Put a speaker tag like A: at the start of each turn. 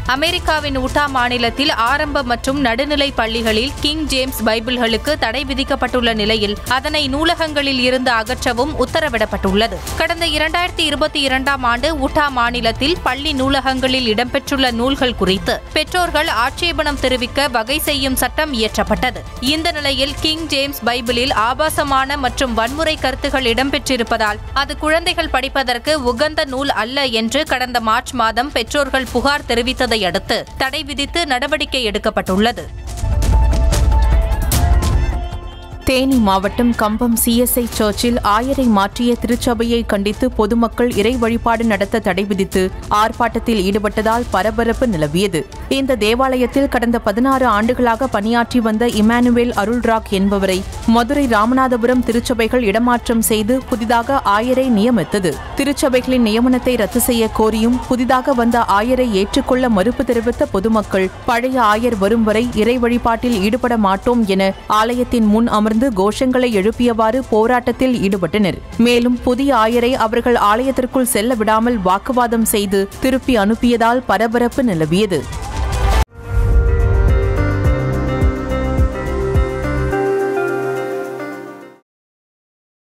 A: அமெரிக்காவின் உட்டா மாநிலத்தில் ஆரம்ப மற்றும் நடுநிலை பள்ளிகளில் கிங் ஜேம்ஸ் பைபிள்களுக்கு தடை விதிக்கப்பட்டுள்ள நிலையில் அதனை நூலகங்களில் இருந்து அகற்றவும் உத்தரவிடப்பட்டுள்ளது கடந்த இரண்டாயிரத்தி இருபத்தி இரண்டாம் ஆண்டு உட்டா மாநிலத்தில் பள்ளி நூலகங்களில் இடம்பெற்றுள்ள நூல்கள் குறித்து பெற்றோர்கள் ஆட்சேபணம் தெரிவிக்க வகை செய்யும் சட்டம் இயற்றப்பட்டது இந்த நிலையில் கிங் ஜேம்ஸ் பைபிளில் ஆபாசமான மற்றும் வன்முறை கருத்துகள் இடம்பெற்றிருப்பதால் அது குழந்தைகள் படிப்பதற்கு உகந்த நூல் அல்ல என்று கடந்த மார்ச் மாதம் பெற்றோர்கள் புகார் தெரிவித்ததை அடுத்து தடை விதித்து நடவடிக்கை எடுக்கப்பட்டுள்ளது
B: தேனி மாவட்டம் கம்பம் சிஎஸ்ஐ சர்ச்சில் ஆயரை மாற்றிய திருச்சபையை கண்டித்து பொதுமக்கள் இறை வழிபாடு நடத்த தடை விதித்து ஆர்ப்பாட்டத்தில் ஈடுபட்டதால் பரபரப்பு நிலவியது இந்த தேவாலயத்தில் கடந்த பதினாறு ஆண்டுகளாக பணியாற்றி வந்த இமானுவேல் அருள்ராக் என்பவரை மதுரை ராமநாதபுரம் திருச்சபைகள் இடமாற்றம் செய்து புதிதாக ஆயரை நியமித்தது திருச்சபைகளின் நியமனத்தை ரத்து செய்ய கோரியும் புதிதாக வந்த ஆயரை ஏற்றுக்கொள்ள மறுப்பு தெரிவித்த பொதுமக்கள் பழைய ஆயர் வரும் வரை இறை வழிபாட்டில் ஈடுபட மாட்டோம் என ஆலயத்தின் முன் அமர்ந்து கோஷங்களை எழுப்பியவாறு போராட்டத்தில் ஈடுபட்டனர் மேலும் புதிய ஆயரை அவர்கள் ஆலயத்திற்குள் செல்ல விடாமல் வாக்குவாதம் செய்து திருப்பி அனுப்பியதால் பரபரப்பு நிலவியது